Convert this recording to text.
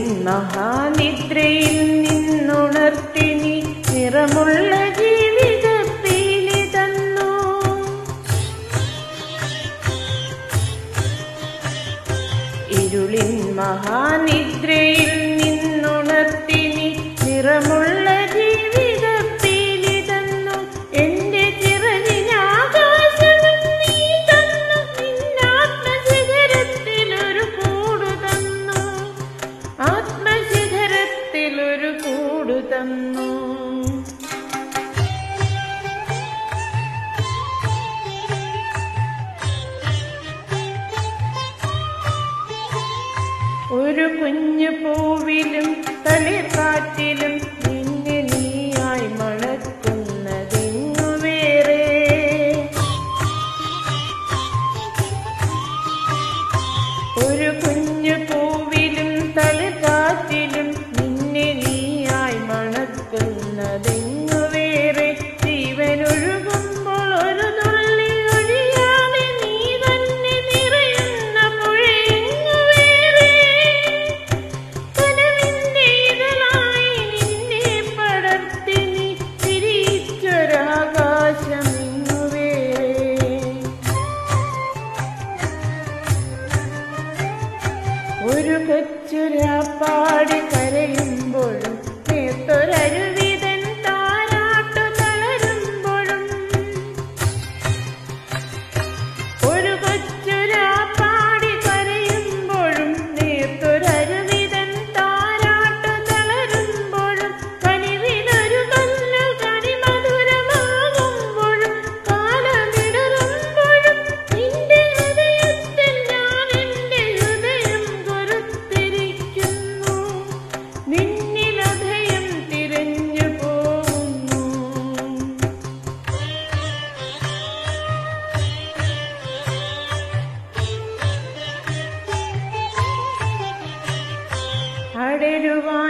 മഹാനിദ്രയിൽ നിന്നുണർത്തി നീ നിറമുള്ള ജീവിത പീലി തന്നു ഇരുളിൻ മഹാനിദ്രയിൽ നിന്നുണർത്തി നീ നിറമുള്ള ജീവിത പീലി തന്നു എന്റെ ചിറകിനാകാശവും നീ തന്നു നിന്നാത്മശിഖരത്തിലൊരു കൂടു തന്നു ആത്മശിഖരത്തിലൊരു കൂടു തന്നു ഒരു കുഞ്ഞു പൂവിലും തളിർക്കാറ്റിലും നിന്നെ നീയായി മണക്കുന്നതെങ്ങു വേറെ ഒരു കുഞ്ഞു പൂവിലും തളിർക്കാറ്റിലും നിന്നെ നീയായി മണക്കുന്നതെങ്ങു വേറെ ജീവനൊഴുകുമ്പോൾ ഒരു തുള്ളി ഒഴിയാതെ നീ തന്നെ നിറയുന്ന പുഴയെങ്ങു വേറെ കനവിന്റെ ഇതളായി നിന്നെ പടർത്തി നീ തിരിച്ചൊരാകാശമെങ്ങു വേറെ ഒരു കൊച്ചുരാപ്പാടി കരയുമ്പോഴും നേർത്തൊരരുവിതൻ താരാട്ടു തളരുമ്പോഴും ഒരു കൊച്ചുരാപ്പാടി കരയുമ്പോഴും നേർത്തൊരരുവിതൻ താരാട്ടു തളരുമ്പോഴും കനിവിലൊരു കല്ല് കനിമധുരമാകുമ്പോഴും കാലമിടറുമ്പോഴും നിന്റെ ഹൃദയത്തിൽ ഞാൻ എന്റെ ഹൃദയം കൊരുത്തിരിക്കുന്നു നിന്നിലഭയം തിരഞ്ഞു പോകുന്നു അടരുവാൻ